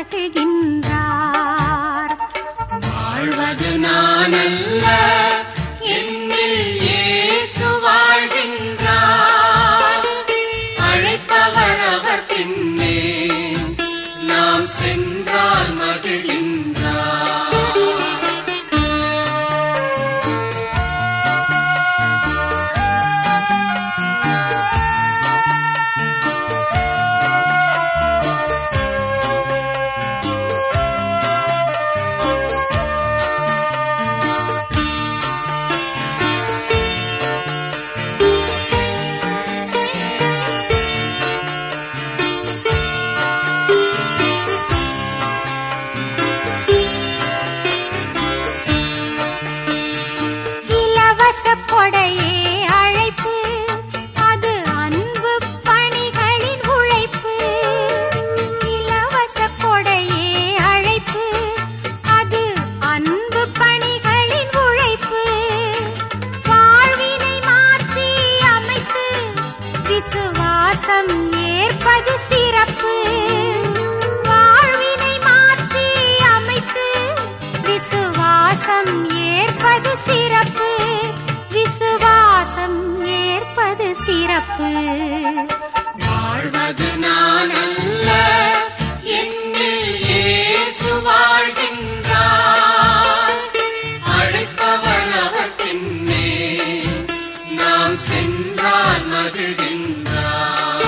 மகிழ்கின்றார் வாழ்வது நானல்ல என்னில் இயேசு வாழ்கின்றார் அழைப்பவர் அவர் பின்னே நாம் சென்றால் மகிழ்கின்றார் இலவச கொடையே அழைப்பு அது அன்பு பணிகளின் உழைப்பு இலவச கொடையே அழைப்பு அது அன்பு பணிகளின் உழைப்பு வாழ்வினை மாற்றி அமைத்து விசுவாசம் ஏற்பது சிறப்பு வாழ்வினை மாற்றி அமைத்து விசுவாசம் ஏற்பது சிறப்பு விசுவாசம் ஏற்பது சிறப்பு வாழ்வது நானல்ல என்னில் இயேசு வாழ்கின்றார் அழைப்பவர் அவர் பின்னே நாம் சென்றால் மகிழ்கின்றார்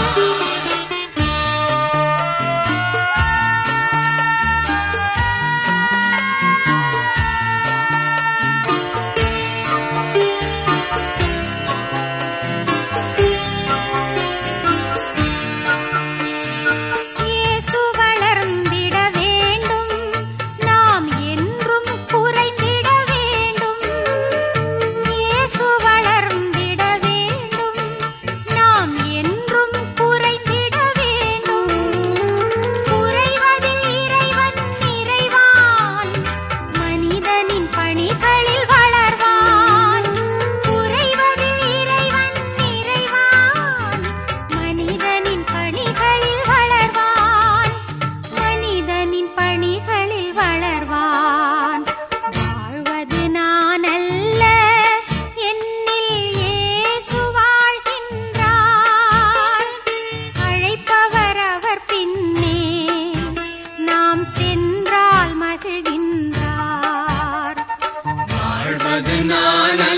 இயேசு வளர்ந்திட வேண்டும் நாம் என்றும் குறைந்திட வேண்டும் இயேசு வளர்ந்திட வேண்டும் நாம் என்றும் குறைந்திட வேண்டும் குறைவதில் இறைவன் நிறைவான் மனிதனின் பணிகளில் வளர்வான் குறைவதில் இறைவன் நிறைவான் மனிதனின் பணிகளில் வளர்வான் மனிதனின் பணிகளில் வளர்வான் வாழ்வது நான் அல்ல என்னில் இயேசு வாழ்கின்றார் அழைப்பவர் அவர் பின்னே நாம் சென்றால் மகிழ்கின்றார் வாழ்வது நான்